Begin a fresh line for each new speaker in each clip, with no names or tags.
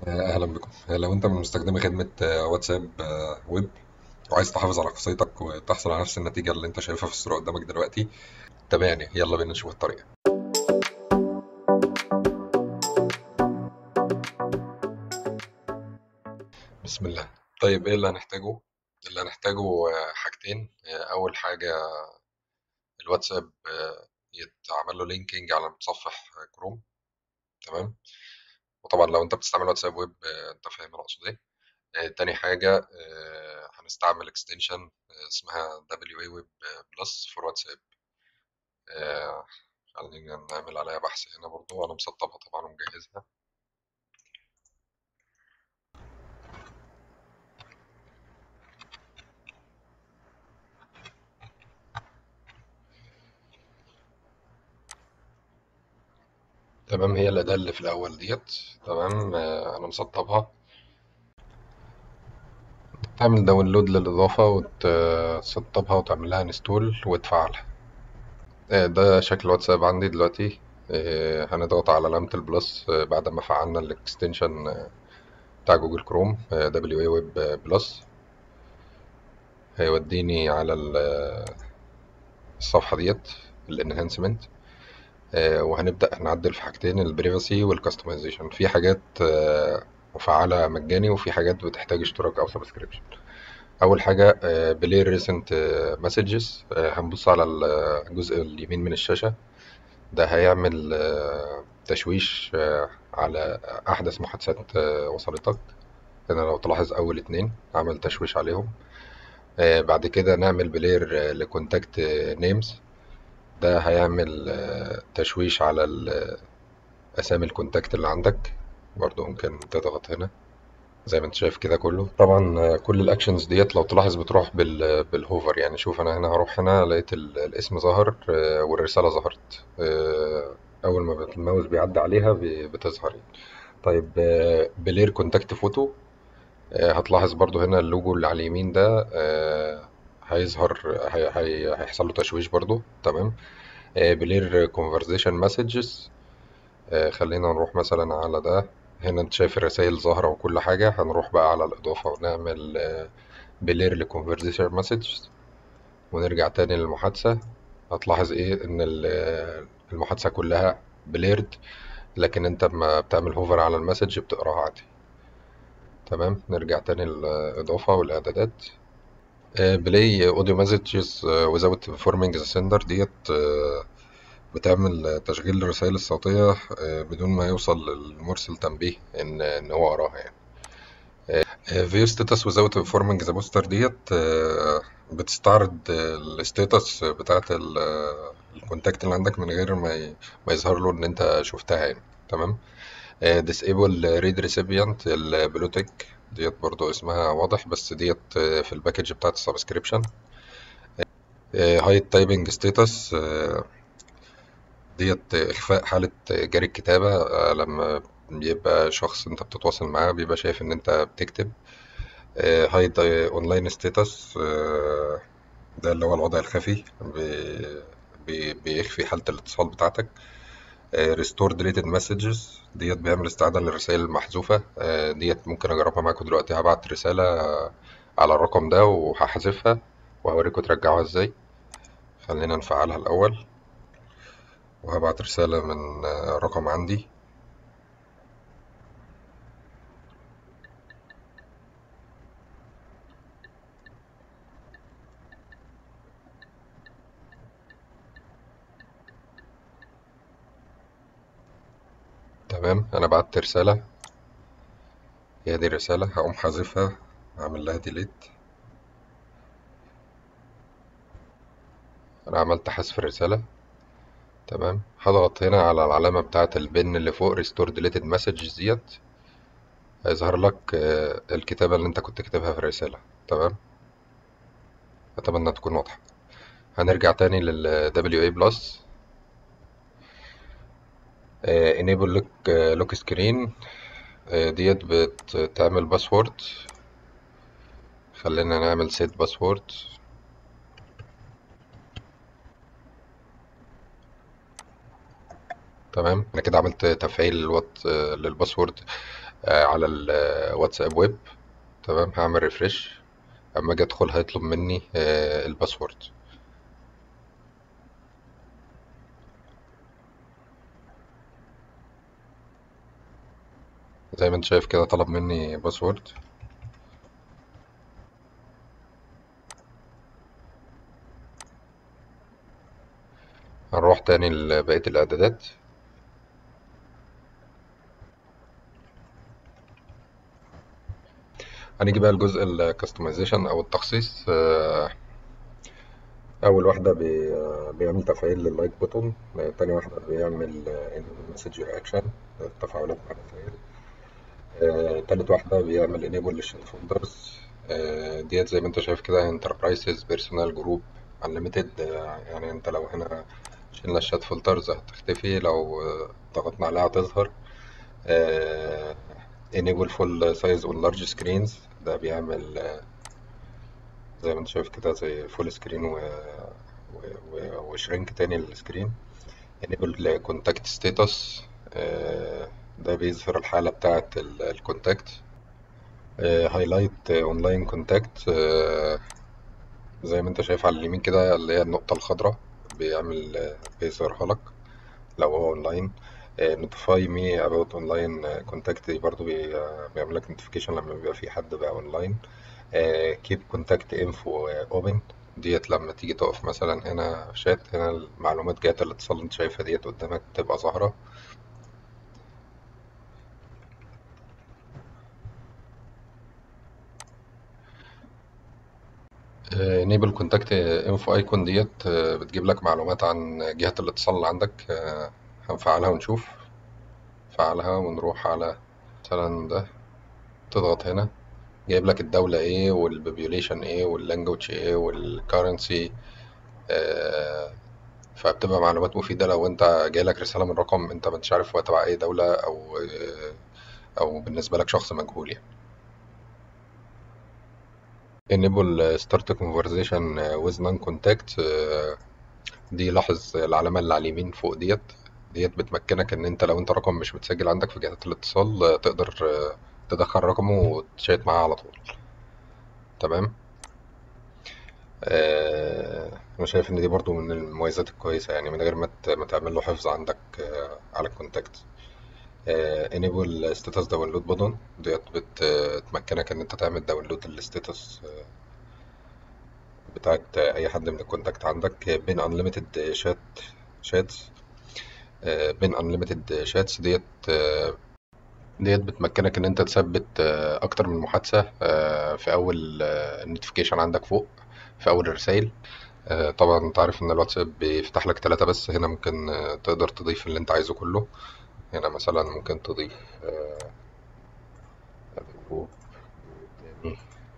أهلا بكم لو أنت من مستخدمي خدمة آه، واتساب آه، ويب وعايز تحافظ على خصوصيتك وتحصل على نفس النتيجة اللي أنت شايفها في الصورة قدامك دلوقتي تابعني يلا بينا نشوف الطريقة بسم الله طيب إيه اللي هنحتاجه؟ اللي هنحتاجه آه، حاجتين آه، أول حاجة الواتساب آه، يتعمل له لينكينج على متصفح كروم تمام وطبعا لو أنت بتستعمل واتساب ويب آه، أنت فاهم أنا أقصد إيه آه، تاني حاجة آه، هنستعمل اكستنشن اسمها WA Web Plus for واتساب آه، خلينا نعمل عليها بحث هنا برضو وأنا مسطبها طبعا ومجهزها تمام هي الأداة اللي في الأول ديت تمام آه، أنا مسطبها تعمل داونلود للإضافة وتسطبها وتعمل لها انستول وتفعلها آه، ده شكل واتساب عندي دلوقتي آه، هنضغط على علامة البلس آه، بعد ما فعلنا الاكستنشن آه، بتاع جوجل كروم آه، WA Web بلس هيوديني على ال- الصفحة ديت الانهانسمنت وهنبدأ نعدل في حاجتين البريفاسي والكاستمايزيشن في حاجات آه، مفعلة مجاني وفي حاجات بتحتاج اشتراك أو سبسكريبشن أول حاجة بلاي ريسنت مسجز هنبص على الجزء اليمين من الشاشة ده هيعمل آه، تشويش آه، على أحدث محادثات آه، وصلتك هنا لو تلاحظ أول اتنين عمل تشويش عليهم آه، بعد كده نعمل بلير لكونتاكت نيمز ده هيعمل آه، تشويش على ال- أسامي الكونتاكت اللي عندك برضو ممكن تضغط هنا زي ما انت شايف كده كله طبعا آه، كل الاكشنز ديت لو تلاحظ بتروح بال بالهوفر يعني شوف انا هنا هروح هنا لقيت ال- الاسم ظهر آه، والرسالة ظهرت آه، اول ما الماوس بيعدي عليها بي- بتظهر يعني. طيب آه، بلير كونتاكت فوتو آه، هتلاحظ برضو هنا اللوجو اللي على اليمين ده آه، هيظهر هي هي هيحصل له تشويش برضو تمام آه، بلير كونفرزيشن مسجز خلينا نروح مثلا على ده هنا انت شايف الرسائل ظاهرة وكل حاجة هنروح بقى على الإضافة ونعمل آه، بلير لكونفرزيشن مسجز ونرجع تاني للمحادثة هتلاحظ ايه ان ال- المحادثة كلها بليرد لكن انت لما بتعمل هوفر على المسج بتقراها عادي تمام نرجع تاني للإضافة والإعدادات بلاي اوديو مسجز without informing the sender ديت آه، بتعمل تشغيل الرسائل الصوتية آه، بدون ما يوصل للمرسل تنبيه إن إن هو قراها يعني فيو ستاتس without informing the poster ديت آه، بتستعرض الستاتس بتاعت ال- آه، الكونتاكت اللي عندك من غير ما ي- ما يظهر له إن أنت شفتها يعني تمام آه، disable read recipient البلوتك ديت برضو اسمها واضح بس ديت آه، في الباكج بتاعت السبسكريبشن هايد تايبنج ستاتس ديت إخفاء حالة جاري الكتابة آه، لما بيبقى شخص أنت بتتواصل معاه بيبقى شايف إن أنت بتكتب هايد أونلاين ستاتس ده اللي هو الوضع الخفي بي- بي- بيخفي حالة الاتصال بتاعتك ريستور ديليتد مسجز ديت بيعمل استعادة للرسائل المحذوفة آه، ديت ممكن أجربها معاكم دلوقتي هبعت رسالة على الرقم ده وهحذفها وهوريكم ترجعوها ازاي خلينا نفعلها الأول وهبعت رسالة من آه، رقم عندي تمام أنا بعت رسالة هي دي الرسالة هقوم حذفها أعمل لها ديليت أنا عملت حذف الرسالة تمام هضغط هنا على العلامة بتاعة البن اللي فوق ريستور ديليتد مسجز ديت هيظهر لك آه، الكتابة اللي أنت كنت كاتبها في الرسالة تمام أتمنى تكون واضحة هنرجع تاني لل WA Plus آه، enable lock آه، lock screen آه، ديت بتعمل باسورد خلينا نعمل set باسورد تمام انا كده عملت تفعيل الوات آه، للباسورد آه، على الواتساب ويب تمام هعمل ريفرش اما اجي ادخل هيطلب مني آه، الباسورد زي ما انت شايف كده طلب مني باسورد هنروح تاني لبقية الإعدادات هنيجي بقى لجزء الكستمايزيشن أو التخصيص آه، أول واحدة بي- آه، بيعمل تفعيل لللايك بوتون تاني واحدة بيعمل مسج رياكشن التفاعلات مع الرسائل آه، تالت واحدة بيعمل انيبل للشات فولدرز ديت زي ما انت شايف كده انتربرايزز بيرسونال جروب انليميتد يعني انت لو هنا شلنا الشات فولدرز هتختفي لو آه، ضغطنا عليها هتظهر آه، enable full size on large screens ده بيعمل آه، زي ما انت شايف كده زي فول سكرين و... و... و... وشرينك تاني للسكرين enable contact status آه، ده بيظهر الحالة بتاعة الكونتاكت هايلايت اونلاين كونتاكت زي ما انت شايف على اليمين كده اللي هي النقطة الخضراء بيعمل آه، بيظهرها لك لو هو اونلاين نوتيفاي مي اباوت اونلاين كونتاكت دي برضو بي- آه، بيعمل لك نوتيفيكيشن لما بيبقى في حد بقى اونلاين كيب كونتاكت انفو اوبن ديت لما تيجي تقف مثلا هنا شات هنا المعلومات جات الاتصال اللي انت شايفها ديت قدامك تبقى ظاهرة انيبل كونتاكت انفو ايكون ديت آه، بتجيب لك معلومات عن جهة الاتصال اللي عندك آه، هنفعلها ونشوف فعلها ونروح على مثلا ده تضغط هنا جايب لك الدولة ايه والبوبيوليشن ايه واللانجوج ايه والكارنسي فبتبقى معلومات مفيدة لو انت جايلك رسالة من رقم انت مش عارف هو تبع اي دولة او آه، او بالنسبة لك شخص مجهول يعني enable start conversation with non contact آه، دي لاحظ العلامة اللي على اليمين فوق ديت ديت بتمكنك ان انت لو انت رقم مش متسجل عندك في جهات الاتصال آه، تقدر آه، تدخل رقمه وتشات معاه على طول تمام آه، انا شايف ان دي برضو من المميزات الكويسة يعني من غير ما ت- ما تعمل له حفظ عندك آه، على الكونتاكت enable status download button ديت بتمكنك ان انت تعمل داونلود للستاتس بتاعت اي حد من الكونتاكت عندك بين unlimited شات شاتس بين unlimited شاتس ديت آه، ديت بتمكنك ان انت تثبت آه، اكتر من محادثة آه، في اول نوتيفيكيشن عندك فوق في اول الرسائل آه، طبعا انت عارف ان الواتساب بيفتح لك ثلاثة بس هنا ممكن آه، تقدر تضيف اللي انت عايزه كله هنا مثلا ممكن تضيف آه، جروب تاني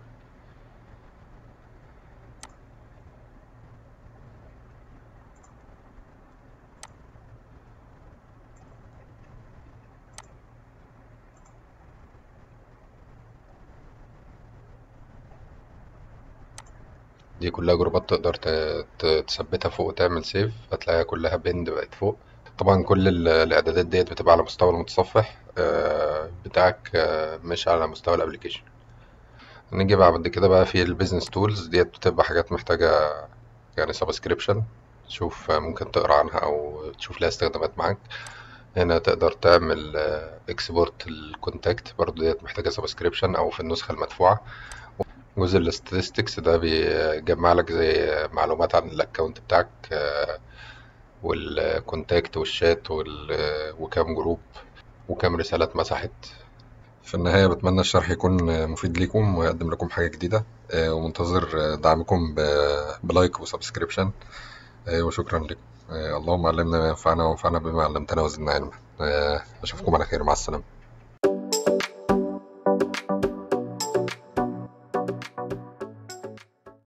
دي كلها جروبات تقدر ت- ت- تثبتها فوق وتعمل سيف هتلاقيها كلها بند بقت فوق طبعا كل ال- الاعدادات ديت بتبقى على مستوى المتصفح آه، بتاعك آه، مش على مستوى الابليكيشن نيجي بعد كده بقى في البيزنس تولز ديت بتبقى حاجات محتاجة يعني سبسكريبشن تشوف آه، ممكن تقرا عنها او تشوف لها استخدامات معاك هنا تقدر تعمل اكسبورت الكونتاكت برضو ديت محتاجة سبسكريبشن او في النسخة المدفوعة جزء الاستاتستكس ده بيجمع لك زي معلومات عن الاكونت بتاعك آه، والكونتاكت والشات وال- وكام جروب وكام رسالة اتمسحت في النهاية بتمنى الشرح يكون مفيد ليكم ويقدم لكم حاجة جديدة آه، ومنتظر دعمكم ب- بلايك وسبسكريبشن آه، وشكرا لكم آه، اللهم علمنا ما ينفعنا وانفعنا بما علمتنا وزدنا علما آه، أشوفكم على خير مع السلامة